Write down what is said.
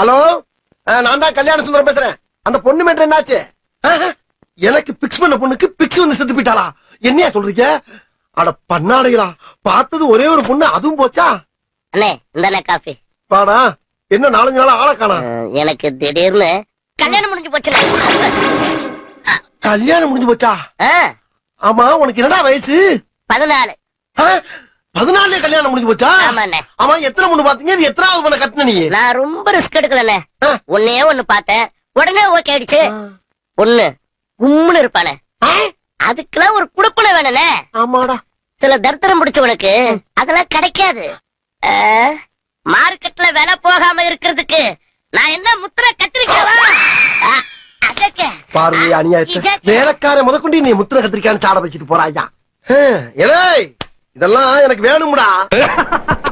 Hello நான் தான் கல்யாண சுந்தரம் பேசுறேன் அந்த பொண்ணு மேட்டர் என்னாச்சு ஆஹா, எனக்கு பிக்ஸ் பண்ண பொண்ணுக்கு பிக்ஸ் வந்து செத்து போயிட்டாளா என்னையா சொல்றீங்க அட பண்ணாடைகளா பார்த்தது ஒரே ஒரு பொண்ணு அதுவும் போச்சா அண்ணே இந்தாண்ணே காஃபி பாடா என்ன நாலஞ்சு நாள் ஆளை காணா அஹ், எனக்கு திடீர்னு கல்யாணம் முடிஞ்சு போச்சுண்ணே கல்யாணம் முடிஞ்சு போச்சா ஆ, ஆமா உனக்கு என்னடா வயசு பதினாலு ஆ, பதினாலே கல்யாணம் முடிஞ்சு போச்சா ஆமாண்ணே ஆமா எத்தனை பொண்ணு பாத்தீங்க இது எத்தனாவது பொண்ணை கட்டின நீ நான் ரொம்ப ரிஸ்க் எடுக்கலண்ணே ஆ. ஒன்னே ஒண்ணு பார்த்தேன் உடனே ஓகே ஆயிடுச்சு பொண்ணு கும்முன்னு இருப்பானே ஆ, அதுக்கெல்லாம் ஒரு குடுப்பனை வேணுண்ணே ஆமாடா சில தரித்திரம் முடிச்சவனுக்கு அதெல்லாம் கிடைக்காது ஆ, மார்க்கெட்ல விலை போகாம இருக்கிறதுக்கு நான் என்ன முத்திர கத்திரிக்கவா அதக்க பார்வை அநியாயத்தை இஜக்க. வேலைக்கார முதற்கொண்டு நீ முத்திர கத்திரிக்கான்னு சாட வச்சுட்டு போறாயா ஏலே இதெல்லாம் எனக்கு வேணும்டா